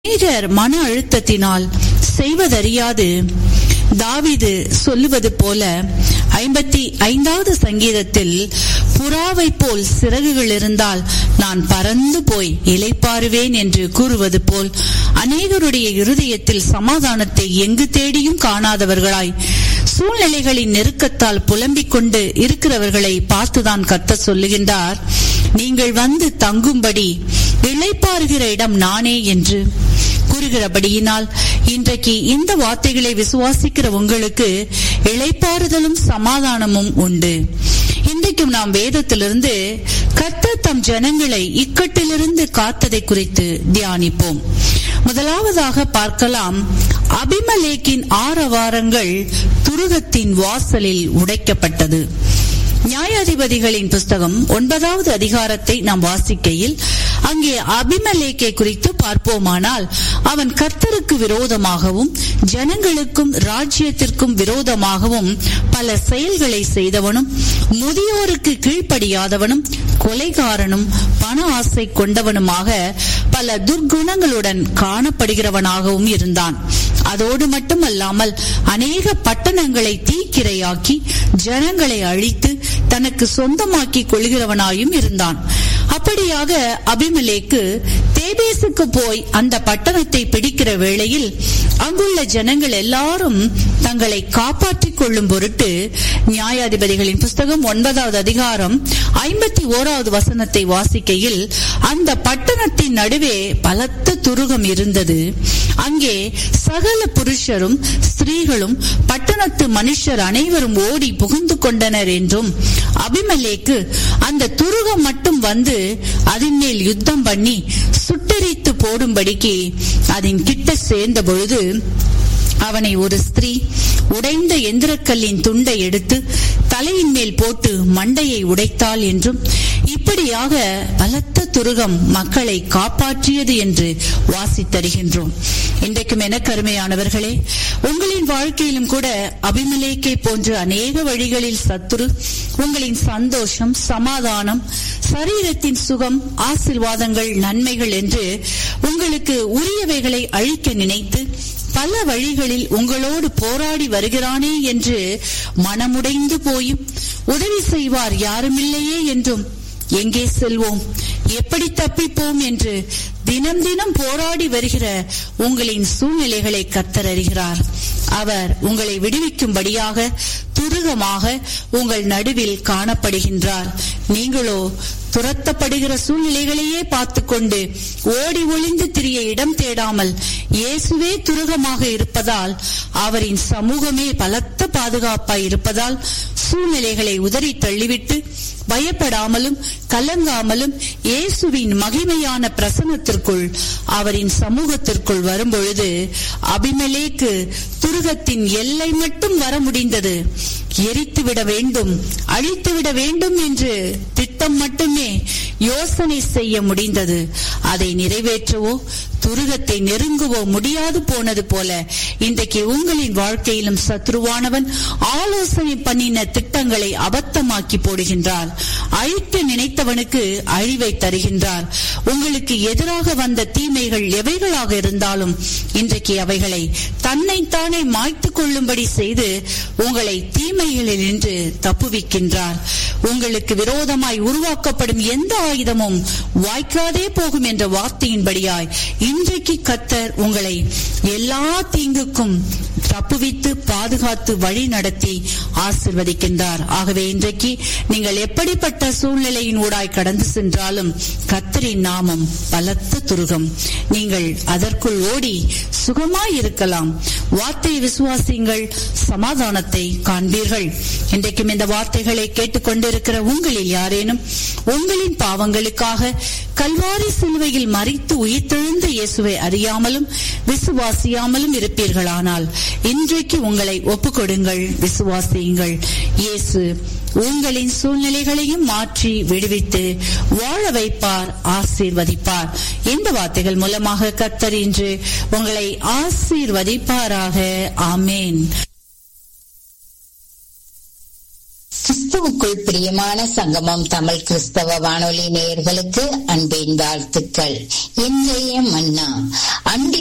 அநேகர் மன அழுத்தத்தினால் செய்வதறியாது தாவிது சொல்லுவது போல ஐம்பத்தி ஐந்தாவது சங்கீதத்தில் புறாவை போல் சிறகுகள் இருந்தால் நான் பறந்து போய் இலைப்பாருவேன் என்று கூறுவது போல் அநேகருடைய இருதயத்தில் சமாதானத்தை எங்கு தேடியும் காணாதவர்களாய் சூழ்நிலைகளின் நெருக்கத்தால் புலம்பிக் கொண்டு இருக்கிறவர்களை பார்த்துதான் கத்த சொல்லுகின்றார் நீங்கள் வந்து தங்கும்படி இளைப்பாறுகிற இடம் நானே என்று கூறுகிறபடியினால் இன்றைக்கு இந்த வார்த்தைகளை விசுவாசிக்கிற உங்களுக்கு இளைப்பாறுதலும் சமாதானமும் உண்டு இன்றைக்கும் நாம் வேதத்திலிருந்து கத்த தம் ஜனங்களை இக்கட்டிலிருந்து காத்ததை குறித்து தியானிப்போம் முதலாவதாக பார்க்கலாம் அபிமலேக்கின் ஆரவாரங்கள் துருகத்தின் வாசலில் உடைக்கப்பட்டது நியாயாதிபதிகளின் புஸ்தகம் ஒன்பதாவது அதிகாரத்தை நாம் வாசிக்கையில் அங்கே அபிமலேக்கை குறித்து பார்ப்போமானால் அவன் கர்த்தருக்கு விரோதமாகவும் ஜனங்களுக்கும் ராஜ்யத்திற்கும் விரோதமாகவும் பல செயல்களை செய்தவனும் முதியோருக்கு கீழ்ப்படியாதவனும் கொலைகாரனும் பண ஆசை கொண்டவனுமாக பல துர்க்குணங்களுடன் காணப்படுகிறவனாகவும் இருந்தான் அதோடு மட்டுமல்லாமல் அநேக பட்டணங்களை தீக்கிரையாக்கி ஜனங்களை அழித்து தனக்கு சொந்தமாக்கிக் கொள்கிறவனாயும் இருந்தான் அப்படியாக அபிமலேக்கு தேபேசுக்கு போய் அந்த பட்டணத்தை பிடிக்கிற வேளையில் அங்குள்ள ஜனங்கள் எல்லாரும் தங்களை காப்பாற்றிக் கொள்ளும் பொருட்டு நியாயாதிபதிகளின் புஸ்தகம் ஒன்பதாவது அதிகாரம் ஐம்பத்தி ஓராவது வசனத்தை வாசிக்கையில் அந்த பட்டணத்தின் நடுவே பலத்த துருகம் இருந்தது அங்கே சகல புருஷரும் ஸ்திரீகளும் பட்டணத்து மனுஷர் அனைவரும் ஓடி புகுந்து கொண்டனர் என்றும் அபிமலேக்கு அந்த துருகம் மட்டும் வந்து அதன் மேல் யுத்தம் பண்ணி சுட்டெரித்து போடும்படிக்கு அதன் கிட்ட சேர்ந்த பொழுது அவனை ஒரு ஸ்திரீ உடைந்த எந்திரக்கல்லின் துண்டை எடுத்து தலையின் மேல் போட்டு மண்டையை உடைத்தாள் என்றும் இப்படியாக பலத்த துருகம் மக்களை காப்பாற்றியது என்று வாசித்தருகின்றோம் இன்றைக்கும் என கருமையானவர்களே உங்களின் வாழ்க்கையிலும் கூட அபிமலேக்கை போன்ற அநேக வழிகளில் சத்துரு உங்களின் சந்தோஷம் சமாதானம் சரீரத்தின் சுகம் ஆசிர்வாதங்கள் நன்மைகள் என்று உங்களுக்கு உரியவைகளை அழிக்க நினைத்து பல வழிகளில் உங்களோடு போராடி வருகிறானே என்று மனமுடைந்து போயும் உதவி செய்வார் யாருமில்லையே என்றும் எங்கே செல்வோம் எப்படி தப்பிப்போம் என்று தினம் தினம் போராடி வருகிற உங்களின் சூழ்நிலைகளை கத்தறிகிறார் அவர் உங்களை விடுவிக்கும்படியாக துருகமாக உங்கள் நடுவில் காணப்படுகின்றார் நீங்களோ துரத்தப்படுகிற சூழ்நிலைகளையே பார்த்து கொண்டு ஓடி ஒளிந்து திரிய இடம் தேடாமல் இயேசுவே துருகமாக இருப்பதால் அவரின் சமூகமே பலத்த பாதுகாப்பாய் இருப்பதால் சூழ்நிலைகளை உதறி தள்ளிவிட்டு பயப்படாமலும் கலங்காமலும் இயேசுவின் மகிமையான பிரசனத்திற்குள் அவரின் சமூகத்திற்குள் வரும்பொழுது அபிமலேக்கு துருகத்தின் எல்லை மட்டும் வர முடிந்தது எரித்துவிட வேண்டும் அழித்துவிட வேண்டும் என்று திட்டம் மட்டுமே யோசனை செய்ய முடிந்தது அதை நிறைவேற்றவோ துருகத்தை நெருங்குவோ முடியாது போனது போல இன்றைக்கு உங்களின் வாழ்க்கையிலும் சத்ருவானவன் ஆலோசனை பண்ணின திட்டங்களை அபத்தமாக்கி போடுகின்றார் அழிக்க நினைத்தவனுக்கு அழிவை தருகின்றார் உங்களுக்கு எதிராக வந்த தீமைகள் எவைகளாக இருந்தாலும் இன்றைக்கு அவைகளை தன்னைத்தானே மாய்த்து கொள்ளும்படி செய்து உங்களை தீமைகளில் நின்று தப்புவிக்கின்றார் உங்களுக்கு விரோதமாய் உருவாக்கப்படும் எந்த ஆயுதமும் வாய்க்காதே போகும் என்ற வார்த்தையின்படியாய் இன்றைக்கு கத்தர் உங்களை எல்லா தீங்குக்கும் தப்புவித்து பாதுகாத்து வழி நடத்தி ஆசிர்வதிக்கின்றார் ஆகவே இன்றைக்கு நீங்கள் எப்படிப்பட்ட சூழ்நிலையின் ஊடாய் கடந்து சென்றாலும் கத்தரின் நாமம் பலத்த துருகம் நீங்கள் அதற்குள் ஓடி சுகமாய் இருக்கலாம் வார்த்தை விசுவாசிங்கள் சமாதானத்தை காண்பீர்கள் இன்றைக்கும் இந்த வார்த்தைகளை கேட்டுக்கொண்டிருக்கிற உங்களில் யாரேனும் உங்களின் பாவங்களுக்காக கல்வாரி சிலுவையில் மறித்து உயிர்த்தெழுந்த இயேசுவை அறியாமலும் விசுவாசியாமலும் இருப்பீர்களானால் இன்றைக்கு உங்களை ஒப்புக்கொடுங்கள் விசுவாசியுங்கள் இயேசு உங்களின் சூழ்நிலைகளையும் மாற்றி விடுவித்து வாழ வைப்பார் ஆசீர்வதிப்பார் இந்த வார்த்தைகள் மூலமாக கத்தர் இன்று உங்களை ஆசீர்வதிப்பாராக ஆமேன் கிறிஸ்துவுக்குள் பிரியமான சங்கமம் தமிழ் கிறிஸ்தவ வானொலி நேயர்களுக்கு அன்பின் வாழ்த்துக்கள் இன்றைய மன்னா அன்பின்